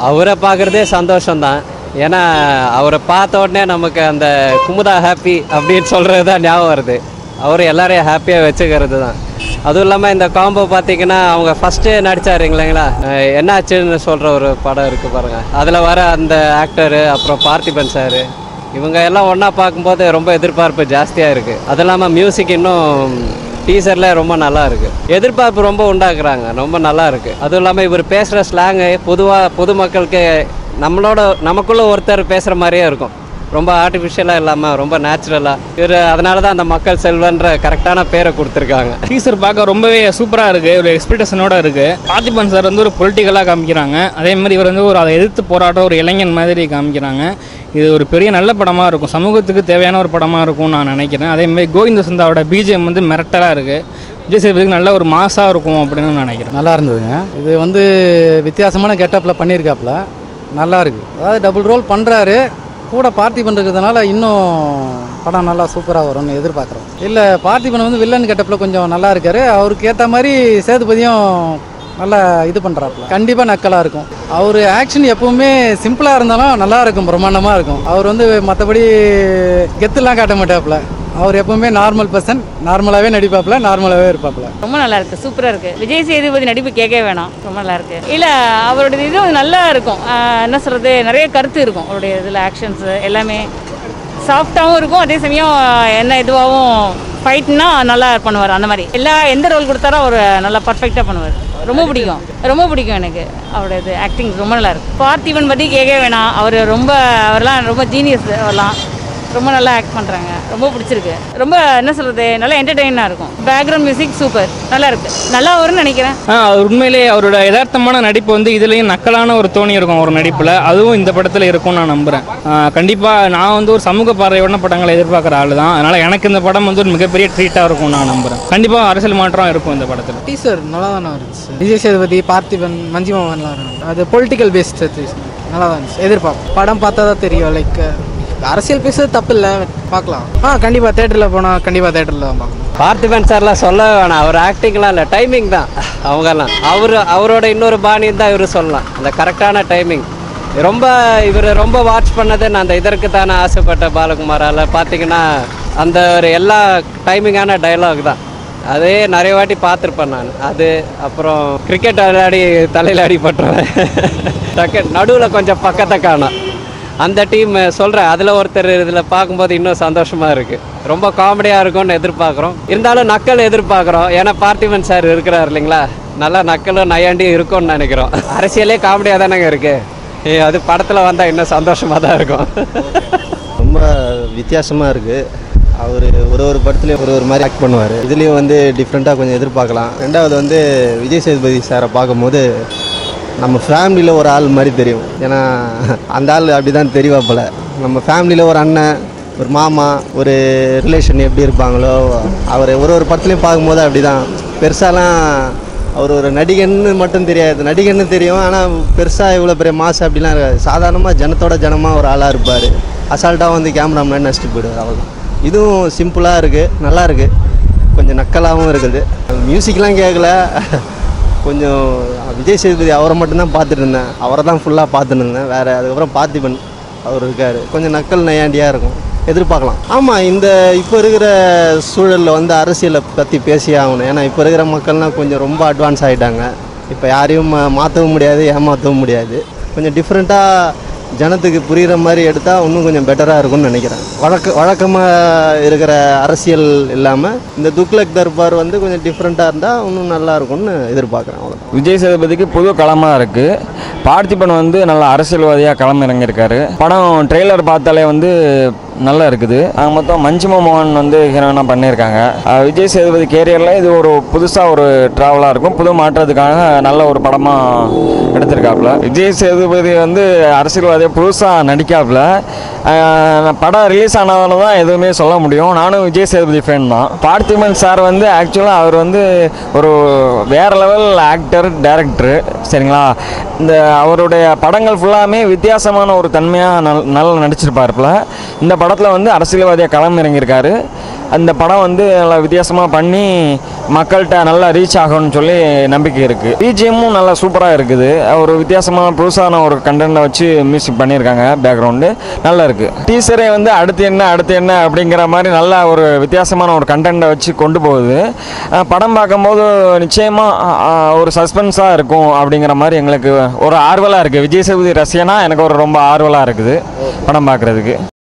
அவரை பார்க்குறதே சந்தோஷம்தான் ஏன்னா அவரை பார்த்த உடனே நமக்கு அந்த குமுதா ஹாப்பி அப்படின்னு சொல்கிறது தான் ஞாபகம் வருது அவர் எல்லாரையும் ஹாப்பியாக வச்சுக்கிறது தான் அதுவும் இல்லாமல் இந்த காம்போ பார்த்தீங்கன்னா அவங்க ஃபஸ்ட்டு நடித்தார் இல்லைங்களா அஹ் என்னாச்சுன்னு சொல்கிற ஒரு படம் இருக்குது பாருங்கள் அதில் வர அந்த ஆக்டரு அப்புறம் பார்த்திபன் சார் இவங்க எல்லாம் ஒன்றா பார்க்கும்போது ரொம்ப எதிர்பார்ப்பு ஜாஸ்தியாக இருக்குது அது இல்லாமல் மியூசிக் இன்னும் டீசரில் ரொம்ப நல்லா இருக்குது எதிர்பார்ப்பு ரொம்ப உண்டாக்குறாங்க ரொம்ப நல்லா இருக்குது அதுவும் இல்லாமல் இவர் பேசுகிற ஸ்லாங்கு பொதுவாக பொதுமக்களுக்கு நம்மளோட நமக்குள்ள ஒருத்தர் பேசுகிற மாதிரியே இருக்கும் ரொம்ப ஆர்டிஃபிஷியலாக இல்லாமல் ரொம்ப நேச்சுரலாக இவர் அதனால தான் அந்த மக்கள் செல்வன்ற கரெக்டான பேரை கொடுத்துருக்காங்க டீசர் பார்க்க ரொம்பவே சூப்பராக இருக்குது ஒரு எக்ஸ்பெக்டேஷனோட இருக்குது பார்த்திபன் சார் வந்து ஒரு பொலிட்டிக்கலாக காமிக்கிறாங்க அதே மாதிரி இவர் வந்து ஒரு அதை எதிர்த்து போராட்ட ஒரு இளைஞன் மாதிரி காமிக்கிறாங்க இது ஒரு பெரிய நல்ல படமாக இருக்கும் சமூகத்துக்கு தேவையான ஒரு படமாக இருக்கும்னு நான் நினைக்கிறேன் அதே மாதிரி கோவிந்த சந்தாவோட பிஜிஎம் வந்து மிரட்டலாக இருக்குது விஜய் சேதுபதிக்கு நல்ல ஒரு மாசாக இருக்கும் அப்படின்னு நான் நினைக்கிறேன் நல்லா இருந்ததுங்க இது வந்து வித்தியாசமான கெட்டப்பில் பண்ணியிருக்காப்புல நல்லா இருக்கு அதாவது டபுள் ரோல் பண்ணுறாரு கூட பார்த்திபன் இருக்கிறதுனால இன்னும் படம் நல்லா சூப்பராக வரும்னு எதிர்பார்க்குறோம் இல்லை பார்த்திபன் வந்து வில்லன் கெட்டப்பில் கொஞ்சம் நல்லா இருக்காரு அவருக்கு ஏற்ற மாதிரி சேதுபதியும் நல்லா இது பண்ணுறாப்புல கண்டிப்பாக நக்கலாக இருக்கும் அவர் ஆக்ஷன் எப்பவுமே சிம்பிளாக இருந்தாலும் நல்லா இருக்கும் பிரம்மாண்டமாக இருக்கும் அவர் வந்து மற்றபடி கெத்துலாம் காட்ட மாட்டாப்புல அவர் எப்பவுமே நார்மல் பர்சன் நார்மலாகவே நடிப்பாப்புல நார்மலாகவே இருப்பாப்புல ரொம்ப நல்லா இருக்கு சூப்பரா இருக்கு விஜய் சேதுபதி நடிப்பு கேட்கவே வேணாம் ரொம்ப நல்லா இருக்கு இல்ல அவருடைய இது நல்லா இருக்கும் ஆஹ் என்ன சொல்றது நிறைய கருத்து இருக்கும் அவருடைய இதுல ஆக்ஷன்ஸ் எல்லாமே சாஃப்டாகவும் இருக்கும் அதே சமயம் என்ன இதுவாகவும் ஃபைட்னா நல்லா பண்ணுவார் அந்த மாதிரி எல்லா எந்த ரோல் கொடுத்தாலும் அவர் நல்லா பர்ஃபெக்டாக பண்ணுவார் ரொம்ப பிடிக்கும் ரொம்ப பிடிக்கும் எனக்கு அவரோட இது ஆக்டிங் ரொம்ப நல்லா இருக்கு பார்த்திபன் பற்றி கேட்கவே வேணாம் அவர் ரொம்ப அவர்லாம் ரொம்ப ஜீனியஸ் அவர்லாம் ரொம்ப நல்லா ஆக்ட் பண்ணுறாங்க ரொம்ப பிடிச்சிருக்கு ரொம்ப என்ன சொல்கிறது நல்லா என்டர்டெயினாக இருக்கும் பேக்ரவுண்ட் மியூசிக் சூப்பர் நல்லா இருக்கு நல்லா வரும்னு நினைக்கிறேன் ஆ அவர் உண்மையிலே அவரோட யதார்த்தமான நடிப்பு வந்து இதுலேயும் நக்கலான ஒரு தோணி இருக்கும் ஒரு நடிப்பில் அதுவும் இந்த படத்தில் இருக்கும்னு நான் நம்புகிறேன் கண்டிப்பாக நான் வந்து ஒரு சமூக பார்வையோட படங்களை எதிர்பார்க்குற ஆள் தான் அதனால் எனக்கு இந்த படம் வந்து ஒரு மிகப்பெரிய ட்ரீட்டாக இருக்கும் நான் நம்புகிறேன் கண்டிப்பாக அரசியல் மாற்றம் இருக்கும் இந்த படத்தில் டீசர் நல்லா தானே இருந்துச்சு விஜய் சேதுபதி பார்த்திபன் மஞ்சு மோகன்லாம் இருந்தாங்க அது பொலிட்டிக்கல் பேஸ்ட் நல்லா தான் இருந்துச்சு எதிர்பார்ப்போம் படம் பார்த்தா தான் தெரியும் லைக் அரசியல் பேசுறது தப்பு இல்லை பார்க்கலாம் ஆ கண்டிப்பாக தேட்டரில் போனால் கண்டிப்பாக தேட்டரில் தான் பார்க்கணும் பார்த்திபன் சார்லாம் சொல்ல வேணாம் அவர் ஆக்டிங்லாம் இல்லை டைமிங் தான் அவங்கெல்லாம் அவர் அவரோட இன்னொரு பாணின்னு தான் இவர் சொல்லலாம் அந்த கரெக்டான டைமிங் ரொம்ப இவர் ரொம்ப வாட்ச் பண்ணது நான் அந்த இதற்கு தானே ஆசைப்பட்ட பாலகுமாரால் பார்த்தீங்கன்னா அந்த ஒரு எல்லா டைமிங்கான டயலாக் தான் அதே நிறைய வாட்டி பார்த்துருப்பேன் நான் அது அப்புறம் கிரிக்கெட் விளையாடி தலையில் அடிபட்டுருவேன் டக்கு நடுவில் கொஞ்சம் பக்கத்தை காணும் அந்த டீம் சொல்கிறேன் அதில் ஒருத்தர் இதில் பார்க்கும்போது இன்னும் சந்தோஷமாக இருக்குது ரொம்ப காமெடியாக இருக்கும்னு எதிர்பார்க்குறோம் இருந்தாலும் நக்கல் எதிர்பார்க்குறோம் ஏன்னா பார்த்திபன் சார் இருக்கிறார் இல்லைங்களா நல்லா நக்கலும் நையாண்டியும் இருக்கும்னு நினைக்கிறோம் அரசியலே காமெடியாக தானேங்க இருக்குது அது படத்தில் வந்தால் இன்னும் சந்தோஷமாக தான் இருக்கும் ரொம்ப வித்தியாசமாக இருக்குது அவர் ஒரு ஒரு படத்துலையும் ஒரு ஒரு மாதிரி ஆக்ட் பண்ணுவார் இதுலேயும் வந்து டிஃப்ரெண்ட்டாக கொஞ்சம் எதிர்பார்க்கலாம் ரெண்டாவது வந்து விஜய் சேதுபதி சாரை பார்க்கும்போது நம்ம ஃபேமிலியில் ஒரு ஆள் மாதிரி தெரியும் ஏன்னா அந்த ஆள் அப்படி தான் தெரியவாப்பில் நம்ம ஃபேமிலியில் ஒரு அண்ணன் ஒரு மாமா ஒரு ரிலேஷன் எப்படி இருப்பாங்களோ அவர் ஒரு ஒரு படத்துலையும் பார்க்கும்போது அப்படி தான் பெருசாலாம் அவர் ஒரு நடிகன்னு மட்டும் தெரியாது நடிகன்னு தெரியும் ஆனால் பெருசாக இவ்வளோ பெரிய மாசு அப்படிலாம் இருக்காது சாதாரணமாக ஜனத்தோட ஜனமாக ஒரு ஆளாக இருப்பார் அசால்ட்டாக வந்து கேமராமேன் நடிச்சிட்டு போயிடுவார் அவ்வளோதான் இதுவும் சிம்பிளாக இருக்குது நல்லா இருக்குது கொஞ்சம் நக்கலாகவும் இருக்குது மியூசிக்லாம் கேட்கல கொஞ்சம் விஜய் சேதுபதி அவரை மட்டும்தான் பார்த்துட்டு இருந்தேன் அவரை தான் ஃபுல்லாக பார்த்துட்டு இருந்தேன் வேறு அதுக்கப்புறம் பார்த்திபன் அவர் இருக்கார் கொஞ்சம் நக்கல் நையாண்டியாக இருக்கும் எதிர்பார்க்கலாம் ஆமாம் இந்த இப்போ இருக்கிற சூழலில் வந்து அரசியலை பற்றி பேசியே ஆகணும் ஏன்னா இப்போ இருக்கிற மக்கள்லாம் கொஞ்சம் ரொம்ப அட்வான்ஸ் ஆகிட்டாங்க இப்போ யாரையும் மா- மாற்றவும் முடியாது ஏமாற்றவும் முடியாது கொஞ்சம் டிஃப்ரெண்ட்டாக ஜனத்துக்கு புரிகிற மாதிரி எடுத்தால் இன்னும் கொஞ்சம் பெட்டராக இருக்கும்னு நினைக்கிறேன் வழக்க வழக்கமாக இருக்கிற அரசியல் இல்லாமல் இந்த துக்ளக் தர்பார் வந்து கொஞ்சம் டிஃப்ரெண்ட்டாக இருந்தால் இன்னும் நல்லா இருக்கும்னு எதிர்பார்க்குறேன் அவ்வளோதான் விஜய் சேதுபதிக்கு புது களமாக இருக்குது பார்த்திபன் வந்து நல்ல அரசியல்வாதியாக களம் இறங்கியிருக்காரு படம் ட்ரெய்லர் பார்த்தாலே வந்து நல்லா இருக்குது அங்கே மொத்தம் மஞ்சிமா மோகன் வந்து ஹீரோயினாக பண்ணியிருக்காங்க அஹ் விஜய் சேதுபதி கேரியரில் இது ஒரு புதுசாக ஒரு ட்ராவலாக இருக்கும் புது மாற்றத்துக்காக நல்ல ஒரு படமாக எடுத்திருக்காப்புல விஜய் சேதுபதி வந்து அரசியல்வாதியாக புதுசாக நடிக்காப்புல அஹ் படம் ரிலீஸ் ஆனதால தான் எதுவுமே சொல்ல முடியும் நானும் விஜய் சேதுபதி ஃபேன் தான் பார்த்திபன் சார் வந்து ஆக்சுவலாக அவர் வந்து ஒரு வேற லெவல் ஆக்டர் டைரக்டர் சரிங்களா இந்த அவருடைய படங்கள் ஃபுல்லாமே வித்தியாசமான ஒரு தன்மையாக நல் நல்லா நடிச்சிருப்பாருப்புல இந்த படம் படத்தில் வந்து அரசியல்வாதியாக களம் இறங்கியிருக்காரு அந்த படம் வந்து நல்லா வித்தியாசமாக பண்ணி மக்கள்கிட்ட நல்லா ரீச் ஆகும்னு சொல்லி நம்பிக்கை இருக்குது பிஜிஎம்மும் நல்லா சூப்பராக இருக்குது ஒரு வித்தியாசமான புதுசான ஒரு கண்டென்ட்டை வச்சு மியூசிக் பண்ணியிருக்காங்க பேக்ரவுண்டு நல்லா இருக்குது டீசரே வந்து அடுத்து என்ன அடுத்து என்ன அப்படிங்கிற மாதிரி நல்லா ஒரு வித்தியாசமான ஒரு கண்டென்ட்டை வச்சு கொண்டு போகுது அஹ் படம் பார்க்கும்போது நிச்சயமாக ஒரு சஸ்பென்ஸாக இருக்கும் அப்படிங்கிற மாதிரி எங்களுக்கு ஒரு ஆர்வலாக இருக்குது விஜய் சேதுபதி ரசிகனா எனக்கு ஒரு ரொம்ப ஆர்வலாக இருக்குது படம் பார்க்குறதுக்கு